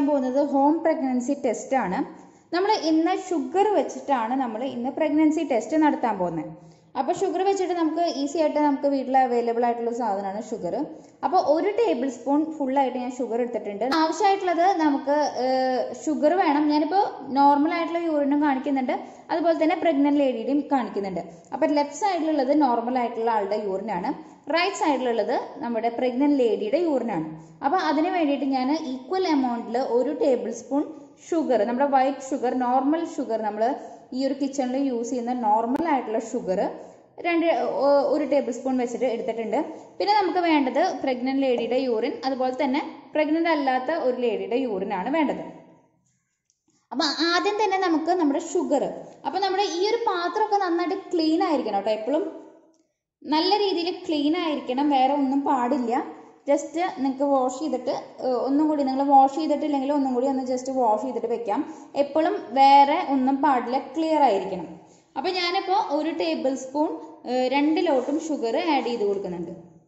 ചെയ്യാൻ പോകുന്നത് home pregnancy test ആണ് നമ്മൾ ഇന്ന് ഷുഗർ വെച്ചിട്ടാണ് നമ്മൾ ഇന്ന് പ്രഗ്നൻസി ടെസ്റ്റ് നടത്താൻ പോകുന്നത് അപ്പോൾ ഷുഗർ വെച്ചിട്ട് നമുക്ക് ഈസി ആയിട്ട് നമുക്ക് വീട്ടിൽ അവൈലബിൾ ആയിട്ടുള്ള സാധനമാണ് ഷുഗർ അപ്പോൾ ഒരു ടേബിൾ സ്പൂൺ ഫുള്ളായിട്ട് ഞാൻ ഷുഗർ എടുത്തിട്ടുണ്ട് ആവശ്യമായിട്ടുള്ളത് നമുക്ക് ഷുഗർ വേണം ഞാനിപ്പോൾ നോർമൽ ആയിട്ടുള്ള യൂറിനും കാണിക്കുന്നുണ്ട് അതുപോലെ തന്നെ പ്രഗ്നന്റ് ലേഡിയുടെയും കാണിക്കുന്നുണ്ട് അപ്പോൾ ലെഫ്റ്റ് സൈഡിലുള്ളത് നോർമൽ ആയിട്ടുള്ള ആളുടെ യൂറിനാണ് റൈറ്റ് സൈഡിലുള്ളത് നമ്മുടെ പ്രഗ്നന്റ് ലേഡിയുടെ യൂറിനാണ് അപ്പോൾ അതിന് വേണ്ടിയിട്ട് ഞാൻ ഈക്വൽ എമൗണ്ടിൽ ഒരു ടേബിൾ സ്പൂൺ ഷുഗർ നമ്മുടെ വൈറ്റ് ഷുഗർ നോർമൽ ഷുഗർ നമ്മൾ ഈ ഒരു കിച്ചണിൽ യൂസ് ചെയ്യുന്ന നോർമൽ ആയിട്ടുള്ള ഷുഗർ രണ്ട് ഒ- ഒരു ടേബിൾ സ്പൂൺ വെച്ചിട്ട് എടുത്തിട്ടുണ്ട് പിന്നെ നമുക്ക് വേണ്ടത് പ്രഗ്നന്റ് ലേഡിയുടെ യൂറിൻ അതുപോലെ തന്നെ പ്രഗ്നന്റ് അല്ലാത്ത ഒരു ലേഡിയുടെ യൂറിനാണ് വേണ്ടത് അപ്പൊ ആദ്യം തന്നെ നമുക്ക് നമ്മുടെ ഷുഗർ അപ്പൊ നമ്മുടെ ഈ ഒരു പാത്രമൊക്കെ നന്നായിട്ട് ക്ലീൻ ആയിരിക്കണം കേട്ടോ എപ്പോഴും നല്ല രീതിയിൽ ക്ലീൻ ആയിരിക്കണം വേറെ ഒന്നും പാടില്ല ജസ്റ്റ് നിങ്ങൾക്ക് വാഷ് ചെയ്തിട്ട് ഏഹ്, ഒന്നും കൂടി നിങ്ങൾ വാഷ് ചെയ്തിട്ടില്ലെങ്കിൽ ഒന്നും കൂടി ഒന്ന് ജസ്റ്റ് വാഷ് ചെയ്തിട്ട് വെക്കാം എപ്പോഴും വേറെ ഒന്നും പാടില്ല ക്ലിയർ ആയിരിക്കണം അപ്പൊ ഞാനിപ്പോൾ ഒരു ടേബിൾ സ്പൂൺ ഏഹ്, രണ്ട് ലോട്ടും ഷുഗർ ആഡ് ചെയ്ത് കൊടുക്കുന്നുണ്ട്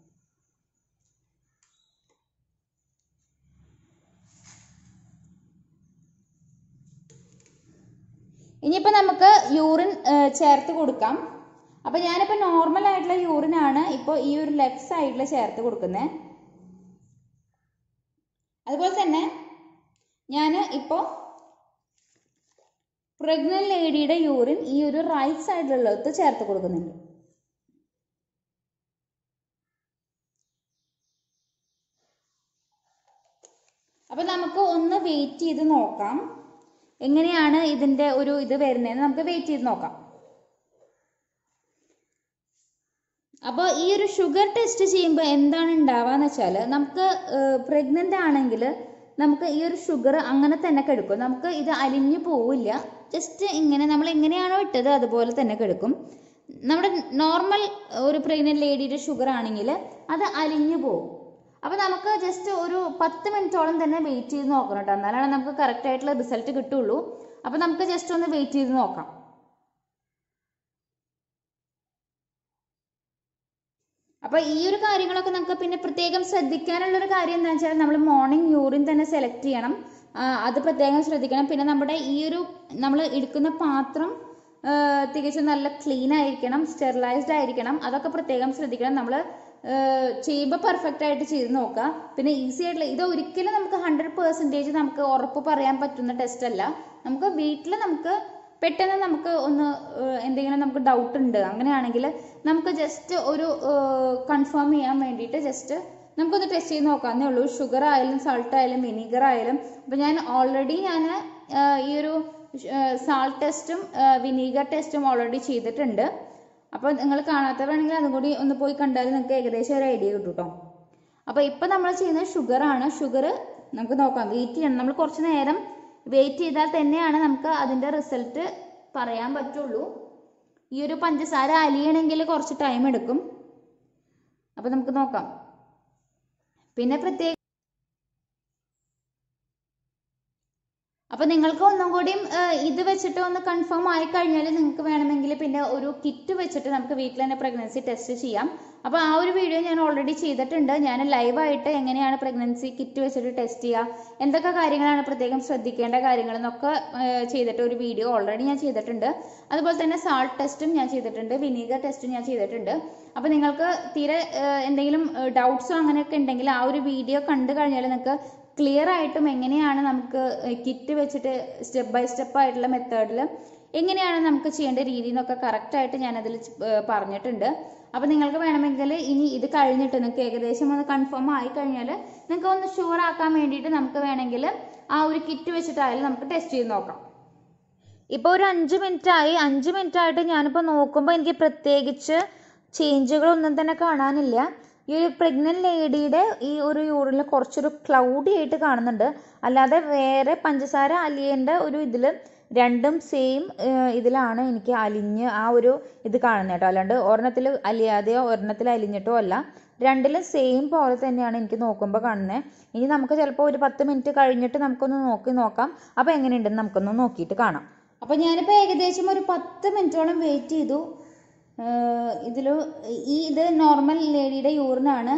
ഇനിയിപ്പോൾ നമുക്ക് യൂറിൻ ചേർത്ത് കൊടുക്കാം അപ്പോൾ ഞാനിപ്പോൾ നോർമൽ ആയിട്ടുള്ള യൂറിനാണ് ഇപ്പോൾ ഈ ഒരു ലെഫ്റ്റ് സൈഡിൽ ചേർത്ത് കൊടുക്കുന്നത് അതുപോലെ തന്നെ ഞാൻ ഇപ്പോൾ പ്രഗ്നന്റ് ലേഡിയുടെ യൂറിൻ ഈ ഒരു റൈറ്റ് സൈഡിലുള്ളത് ചേർത്ത് കൊടുക്കുന്നുണ്ട് അപ്പൊ നമുക്ക് ഒന്ന് വെയിറ്റ് ചെയ്ത് നോക്കാം എങ്ങനെയാണ് ഇതിന്റെ ഒരു ഇത് വരുന്നതെന്ന് നമുക്ക് വെയിറ്റ് ചെയ്ത് നോക്കാം അപ്പോൾ ഈ ഒരു ഷുഗർ ടെസ്റ്റ് ചെയ്യുമ്പോൾ എന്താണ് ഉണ്ടാവാന്ന് വെച്ചാൽ നമുക്ക് പ്രഗ്നൻ്റ് ആണെങ്കിൽ നമുക്ക് ഈ ഒരു ഷുഗർ അങ്ങനെ തന്നെ കിടക്കും നമുക്ക് ഇത് അലിഞ്ഞു പോവില്ല ജസ്റ്റ് ഇങ്ങനെ നമ്മൾ എങ്ങനെയാണോ ഇട്ടത് അതുപോലെ തന്നെ കിടക്കും നമ്മുടെ നോർമൽ ഒരു പ്രഗ്നന്റ് ലേഡിയുടെ ഷുഗർ ആണെങ്കിൽ അത് അലിഞ്ഞു പോകും അപ്പോൾ നമുക്ക് ജസ്റ്റ് ഒരു പത്ത് മിനിറ്റോളം തന്നെ വെയിറ്റ് ചെയ്ത് നോക്കണം കേട്ടോ എന്നാലാണ് നമുക്ക് കറക്റ്റ് ആയിട്ടുള്ള റിസൾട്ട് കിട്ടുള്ളൂ അപ്പോൾ നമുക്ക് ജസ്റ്റ് ഒന്ന് വെയിറ്റ് ചെയ്ത് നോക്കാം അപ്പൊ ഈ ഒരു കാര്യങ്ങളൊക്കെ നമുക്ക് പിന്നെ പ്രത്യേകം ശ്രദ്ധിക്കാനുള്ള ഒരു കാര്യം എന്താ വെച്ചാൽ നമ്മൾ മോർണിംഗ് യൂറിൻ തന്നെ സെലക്ട് ചെയ്യണം ആ, അത് പ്രത്യേകം ശ്രദ്ധിക്കണം പിന്നെ നമ്മുടെ ഈ ഒരു നമ്മൾ എടുക്കുന്ന പാത്രം ആ, തികച്ചും നല്ല ക്ലീൻ ആയിരിക്കണം സ്റ്റെറിലൈസ്ഡ് ആയിരിക്കണം അതൊക്കെ പ്രത്യേകം ശ്രദ്ധിക്കണം നമ്മൾ ചെയ്യുമ്പോൾ പെർഫെക്റ്റ് ആയിട്ട് ചെയ്ത് നോക്കുക പിന്നെ ഈസി ആയിട്ടുള്ള ഇത് ഒരിക്കലും നമുക്ക് ഹൺഡ്രഡ് പെർസെൻറ്റേജ് നമുക്ക് ഉറപ്പ് പറയാൻ പറ്റുന്ന ടെസ്റ്റ് അല്ല നമുക്ക് വീട്ടിൽ നമുക്ക് പെട്ടെന്ന് നമുക്ക് ഒന്ന് ഏഹ്, എന്തെങ്കിലും നമുക്ക് ഡൗട്ട് ഉണ്ട് അങ്ങനെയാണെങ്കിൽ നമുക്ക് ജസ്റ്റ് ഒരു കൺഫേം ചെയ്യാൻ വേണ്ടിയിട്ട് ജസ്റ്റ് നമുക്കൊന്ന് ടെസ്റ്റ് ചെയ്ത് നോക്കാന്നേ ഉള്ളൂ ഷുഗർ ആയാലും സൾട്ട് ആയാലും വിനീഗർ ആയാലും അപ്പം ഞാൻ ഓൾറെഡി ഞാൻ ഈ ഒരു സാൾട്ട് ടെസ്റ്റും വിനീഗർ ടെസ്റ്റും ഓൾറെഡി ചെയ്തിട്ടുണ്ട് അപ്പോൾ നിങ്ങൾ കാണാത്തവരാണെങ്കിൽ അതും കൂടി ഒന്ന് പോയി കണ്ടാൽ നിങ്ങൾക്ക് ഏകദേശം ഒരു ഐഡിയ കിട്ടും കേട്ടോ അപ്പോൾ ഇപ്പം നമ്മൾ ചെയ്യുന്നത് ഷുഗർ ആണ് ഷുഗർ നമുക്ക് നോക്കാം വെയിറ്റ് ചെയ്യണം നമ്മൾ കുറച്ച് നേരം വെയിറ്റ് ചെയ്താൽ തന്നെയാണ് നമുക്ക് അതിൻ്റെ റിസൾട്ട് പറയാൻ പറ്റുള്ളൂ ഈ ഒരു പഞ്ചസാര അലിയണമെങ്കിൽ കുറച്ച് ടൈം എടുക്കും അപ്പോൾ നമുക്ക് നോക്കാം പിന്നെ പ്രത്യേക അപ്പൊ നിങ്ങൾക്ക് ഒന്നും കൂടിയും ഏഹ്, ഇത് വെച്ചിട്ട് ഒന്ന് കൺഫേം ആയി കഴിഞ്ഞാൽ നിങ്ങൾക്ക് വേണമെങ്കിൽ പിന്നെ ഒരു കിറ്റ് വെച്ചിട്ട് നമുക്ക് വീട്ടിൽ തന്നെ പ്രഗ്നൻസി ടെസ്റ്റ് ചെയ്യാം അപ്പോൾ ആ ഒരു വീഡിയോ ഞാൻ ഓൾറെഡി ചെയ്തിട്ടുണ്ട് ഞാൻ ലൈവായിട്ട് എങ്ങനെയാണ് പ്രഗ്നൻസി കിറ്റ് വെച്ചിട്ട് ടെസ്റ്റ് ചെയ്യുക എന്തൊക്കെ കാര്യങ്ങളാണ് പ്രത്യേകം ശ്രദ്ധിക്കേണ്ട കാര്യങ്ങൾ എന്നൊക്കെ ഏഹ്, ചെയ്തിട്ട് ഒരു വീഡിയോ ഓൾറെഡി ഞാൻ ചെയ്തിട്ടുണ്ട് അതുപോലെ തന്നെ സാൾട്ട് ടെസ്റ്റും ഞാൻ ചെയ്തിട്ടുണ്ട് വിനീഗർ ടെസ്റ്റും ഞാൻ ചെയ്തിട്ടുണ്ട് അപ്പോൾ നിങ്ങൾക്ക് തീരെ ഏഹ്, എന്തെങ്കിലും ഡൗട്ട്സോ അങ്ങനെയൊക്കെ ഉണ്ടെങ്കിൽ ആ ഒരു വീഡിയോ കണ്ടു കഴിഞ്ഞാൽ നിങ്ങൾക്ക് ക്ലിയർ ആയിട്ടും എങ്ങനെയാണ് നമുക്ക് കിറ്റ് വെച്ചിട്ട് സ്റ്റെപ്പ് ബൈ സ്റ്റെപ്പ് ആയിട്ടുള്ള മെത്തേഡിൽ എങ്ങനെയാണ് നമുക്ക് ചെയ്യേണ്ട രീതി എന്നൊക്കെ കറക്റ്റായിട്ട് ഞാനതിൽ പറഞ്ഞിട്ടുണ്ട് അപ്പോൾ നിങ്ങൾക്ക് വേണമെങ്കിൽ ഇനി ഇത് കഴിഞ്ഞിട്ട് നിങ്ങൾക്ക് ഏകദേശം ഒന്ന് കൺഫേം ആയി കഴിഞ്ഞാൽ നിങ്ങൾക്ക് ഒന്ന് ഷുവർ ആക്കാൻ വേണ്ടിയിട്ട് നമുക്ക് വേണമെങ്കിൽ ആ ഒരു കിറ്റ് വെച്ചിട്ടായാലും നമുക്ക് ടെസ്റ്റ് ചെയ്ത് നോക്കാം ഇപ്പോൾ ഒരു അഞ്ച് മിനിറ്റ് ആയി അഞ്ച് മിനിറ്റ് ആയിട്ട് ഞാനിപ്പോൾ നോക്കുമ്പോൾ എനിക്ക് പ്രത്യേകിച്ച് ചേഞ്ചുകളൊന്നും തന്നെ കാണാനില്ല ഈ ഒരു പ്രഗ്നന്റ് ലേഡിയുടെ ഈ ഒരു യൂറിനിൽ കുറച്ചൊരു ക്ലൗഡി ആയിട്ട് കാണുന്നുണ്ട് അല്ലാതെ വേറെ പഞ്ചസാര അലിയേണ്ട ഒരു ഇതിൽ രണ്ടും സെയിം ഇതിലാണ് എനിക്ക് അലിഞ്ഞ് ആ ഒരു ഇത് കാണുന്നത് കേട്ടോ അല്ലാണ്ട് ഒരെണ്ണത്തിൽ അലിയാതെയോ ഒരെണ്ണത്തിൽ അലിഞ്ഞിട്ടോ അല്ല രണ്ടിലും സെയിം പോലെ തന്നെയാണ് എനിക്ക് നോക്കുമ്പോൾ കാണുന്നത് ഇനി നമുക്ക് ചിലപ്പോൾ ഒരു പത്ത് മിനിറ്റ് കഴിഞ്ഞിട്ട് നമുക്കൊന്ന് നോക്കി നോക്കാം അപ്പോൾ എങ്ങനെയുണ്ടെന്ന് നമുക്കൊന്ന് നോക്കിയിട്ട് കാണാം അപ്പോൾ ഞാനിപ്പോൾ ഏകദേശം ഒരു പത്ത് മിനിറ്റോളം വെയിറ്റ് ചെയ്തു ഇതിൽ ഈ ഇത് നോർമൽ ലേഡിയുടെ യൂറിനാണ്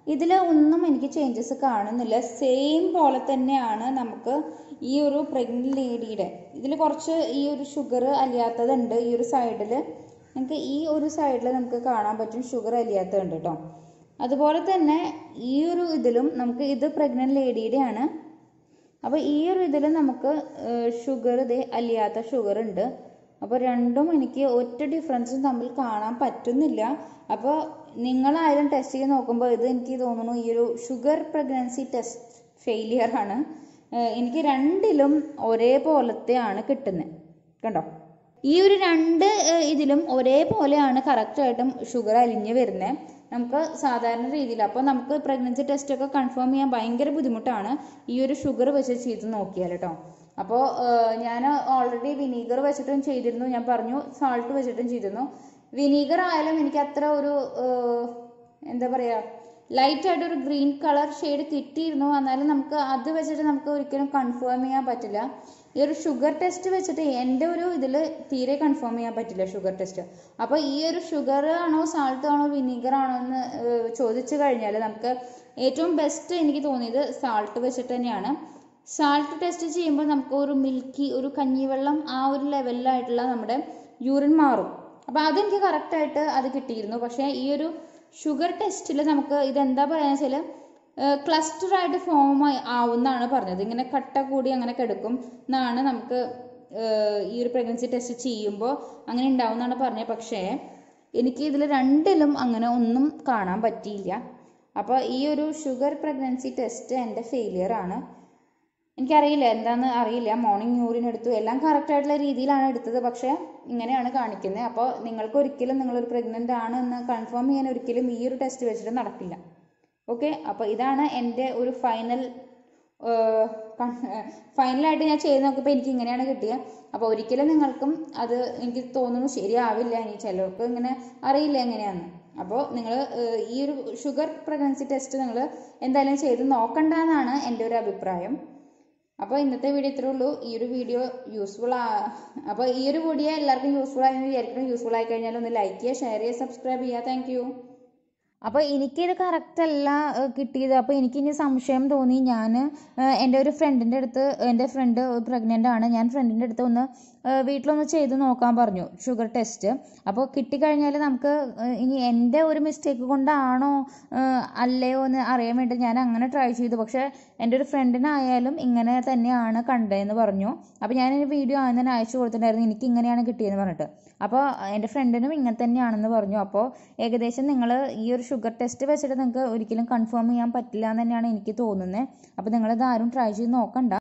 ഇതിൽ ഒന്നും എനിക്ക് ചേഞ്ചസ് കാണുന്നില്ല സെയിം പോലെ തന്നെയാണ് നമുക്ക് ഈ ഒരു പ്രഗ്നന്റ് ലേഡിയുടെ ഇതിൽ കുറച്ച് ഈ ഒരു ഷുഗർ അലിയാത്തതുണ്ട് ഈ ഒരു സൈഡിൽ നമുക്ക് ഈ ഒരു സൈഡിൽ നമുക്ക് കാണാൻ പറ്റും ഷുഗർ അലിയാത്തതുണ്ട് കേട്ടോ അതുപോലെ തന്നെ ഈ ഒരു ഇതിലും നമുക്ക് ഇത് പ്രഗ്നന്റ് ലേഡിയുടെയാണ് അപ്പോൾ ഈ ഒരു ഇതിൽ നമുക്ക് ഷുഗർ ഇത് അലിയാത്ത ഷുഗർ ഉണ്ട് അപ്പോൾ രണ്ടും എനിക്ക് ഒറ്റ ഡിഫറൻസും തമ്മിൽ കാണാൻ പറ്റുന്നില്ല അപ്പോൾ നിങ്ങളായാലും ടെസ്റ്റ് ചെയ്ത് നോക്കുമ്പോൾ ഇത് എനിക്ക് തോന്നുന്നു ഈ ഒരു ഷുഗർ പ്രഗ്നൻസി ടെസ്റ്റ് ഫെയിലിയർ ആണ് ഏഹ് എനിക്ക് രണ്ടിലും ഒരേപോലത്തെയാണ് കിട്ടുന്നത് കണ്ടോ ഈ ഒരു രണ്ട് ഏഹ് ഇതിലും ഒരേപോലെയാണ് കറക്റ്റായിട്ടും ഷുഗർ അലിഞ്ഞ് വരുന്നത് നമുക്ക് സാധാരണ രീതിയിൽ അപ്പോൾ നമുക്ക് പ്രഗ്നൻസി ടെസ്റ്റ് ഒക്കെ കൺഫേം ചെയ്യാൻ ഭയങ്കര ബുദ്ധിമുട്ടാണ് ഈ ഒരു ഷുഗർ വെച്ച് ചെയ്ത് നോക്കിയാൽ കേട്ടോ അപ്പോൾ ഞാൻ ഓൾറെഡി വിനീഗർ വെച്ചിട്ടും ചെയ്തിരുന്നു ഞാൻ പറഞ്ഞു സാൾട്ട് വെച്ചിട്ടും ചെയ്തിരുന്നു വിനീഗർ ആയാലും എനിക്ക് അത്ര ഒരു ഏഹ്, എന്താ പറയുക ലൈറ്റ് ആയിട്ട് ഒരു ഗ്രീൻ കളർ ഷെയ്ഡ് കിട്ടിയിരുന്നു എന്നാലും നമുക്ക് അത് വെച്ചിട്ട് നമുക്ക് ഒരിക്കലും കൺഫേം ചെയ്യാൻ പറ്റില്ല ഈ ഒരു ഷുഗർ ടെസ്റ്റ് വെച്ചിട്ട് എൻ്റെ ഒരു ഇതിൽ തീരെ കൺഫേം ചെയ്യാൻ പറ്റില്ല ഷുഗർ ടെസ്റ്റ് അപ്പോൾ ഈ ഒരു ഷുഗർ ആണോ സാൾട്ട് ആണോ വിനീഗർ ആണോ എന്ന് ഏഹ്, ചോദിച്ചു കഴിഞ്ഞാൽ നമുക്ക് ഏറ്റവും ബെസ്റ്റ് എനിക്ക് തോന്നിയത് സാൾട്ട് വെച്ചിട്ട് തന്നെയാണ് സാൾട്ട് ടെസ്റ്റ് ചെയ്യുമ്പോൾ നമുക്ക് ഒരു മിൽക്കി ഒരു കഞ്ഞിവെള്ളം ആ ഒരു ലെവലിലായിട്ടുള്ള നമ്മുടെ യൂറിൻ മാറും അപ്പോൾ അതെനിക്ക് കറക്റ്റായിട്ട് അത് കിട്ടിയിരുന്നു പക്ഷേ ഈ ഒരു ഷുഗർ ടെസ്റ്റിൽ നമുക്ക് ഇതെന്താ പറയുക വെച്ചാൽ ക്ലസ്റ്റർ ആയിട്ട് ഫോം ആവുമെന്നാണ് പറഞ്ഞത് ഇങ്ങനെ കട്ട കൂടി അങ്ങനെ കിടക്കും എന്നാണ് നമുക്ക് ഏഹ്, ഈ ഒരു പ്രഗ്നൻസി ടെസ്റ്റ് ചെയ്യുമ്പോൾ അങ്ങനെ ഉണ്ടാവും എന്നാണ് പറഞ്ഞത് പക്ഷേ എനിക്ക് ഇതിൽ രണ്ടിലും അങ്ങനെ ഒന്നും കാണാൻ പറ്റിയില്ല അപ്പോൾ ഈ ഒരു ഷുഗർ പ്രഗ്നൻസി ടെസ്റ്റ് എൻ്റെ ഫെയിലിയർ ആണ് എനിക്കറിയില്ല എന്താന്ന് അറിയില്ല മോർണിംഗ് യൂറിൻ എടുത്തു എല്ലാം കറക്റ്റ് ആയിട്ടുള്ള രീതിയിലാണ് എടുത്തത് പക്ഷേ ഇങ്ങനെയാണ് കാണിക്കുന്നത് അപ്പോൾ നിങ്ങൾക്ക് ഒരിക്കലും നിങ്ങളൊരു പ്രഗ്നൻ്റ് ആണ് എന്ന് കൺഫേം ചെയ്യാൻ ഒരിക്കലും ഈ ഒരു ടെസ്റ്റ് വെച്ചിട്ട് നടക്കില്ല ഓക്കെ അപ്പോൾ ഇതാണ് എൻ്റെ ഒരു ഫൈനൽ ഫൈനലായിട്ട് ഞാൻ ചെയ്ത് നോക്കിയപ്പോൾ എനിക്ക് ഇങ്ങനെയാണ് കിട്ടിയത് അപ്പോൾ ഒരിക്കലും നിങ്ങൾക്കും അത് എനിക്ക് തോന്നുന്നു ശരിയാവില്ല ഇനി ചിലർക്ക് ഇങ്ങനെ അറിയില്ല എങ്ങനെയാണെന്ന് അപ്പോൾ നിങ്ങൾ ഈ ഒരു ഷുഗർ പ്രഗ്നൻസി ടെസ്റ്റ് നിങ്ങൾ എന്തായാലും ചെയ്ത് നോക്കണ്ട എന്നാണ് എൻ്റെ ഒരു അഭിപ്രായം അപ്പോൾ ഇന്നത്തെ വീഡിയോ ഇത്രേ ഉള്ളൂ ഈ ഒരു വീഡിയോ യൂസ്ഫുൾ ആ അപ്പോൾ ഈ ഒരു വീഡിയോ എല്ലാവർക്കും യൂസ്ഫുൾ ആയെന്ന് വിചാരിക്കണം യൂസ്ഫുൾ ആയി കഴിഞ്ഞാൽ ഒന്ന് ലൈക്ക് ചെയ്യുക ഷെയർ ചെയ്യുക സബ്സ്ക്രൈബ് ചെയ്യുക താങ്ക് യു അപ്പോൾ എനിക്കിത് കറക്റ്റ് അല്ല ഏഹ് കിട്ടിയത് അപ്പോൾ എനിക്കിനി സംശയം തോന്നി ഞാൻ എൻ്റെ ഒരു ഫ്രണ്ടിൻ്റെ അടുത്ത് എൻ്റെ ഫ്രണ്ട് പ്രഗ്നൻ്റ് ആണ് ഞാൻ ഫ്രണ്ടിൻ്റെ അടുത്ത് ഒന്ന് ഏഹ് വീട്ടിലൊന്ന് ചെയ്ത് നോക്കാൻ പറഞ്ഞു ഷുഗർ ടെസ്റ്റ് അപ്പോൾ കിട്ടിക്കഴിഞ്ഞാൽ നമുക്ക് ഏഹ് ഇനി എൻ്റെ ഒരു മിസ്റ്റേക്ക് കൊണ്ടാണോ ഏഹ് അല്ലയോ എന്ന് അറിയാൻ വേണ്ടി ഞാൻ അങ്ങനെ ട്രൈ ചെയ്തു പക്ഷേ എൻ്റെ ഒരു ഫ്രണ്ടിനായാലും ഇങ്ങനെ തന്നെയാണ് കണ്ടതെന്ന് പറഞ്ഞു അപ്പോൾ ഞാൻ ഈ വീഡിയോ ആദ്യം തന്നെ അയച്ചു കൊടുത്തിട്ടുണ്ടായിരുന്നു എനിക്ക് ഇങ്ങനെയാണ് കിട്ടിയതെന്ന് പറഞ്ഞിട്ട് അപ്പോൾ എൻ്റെ ഫ്രണ്ടിനും ഇങ്ങനെ തന്നെയാണെന്ന് പറഞ്ഞു അപ്പോൾ ഏകദേശം നിങ്ങൾ ഈ ഒരു ഷുഗർ ടെസ്റ്റ് വെച്ചിട്ട് നിങ്ങൾക്ക് ഒരിക്കലും കൺഫേം ചെയ്യാൻ പറ്റില്ല എന്ന് തന്നെയാണ് എനിക്ക് തോന്നുന്നത് അപ്പോൾ നിങ്ങളിത് ആരും ട്രൈ ചെയ്ത് നോക്കണ്ട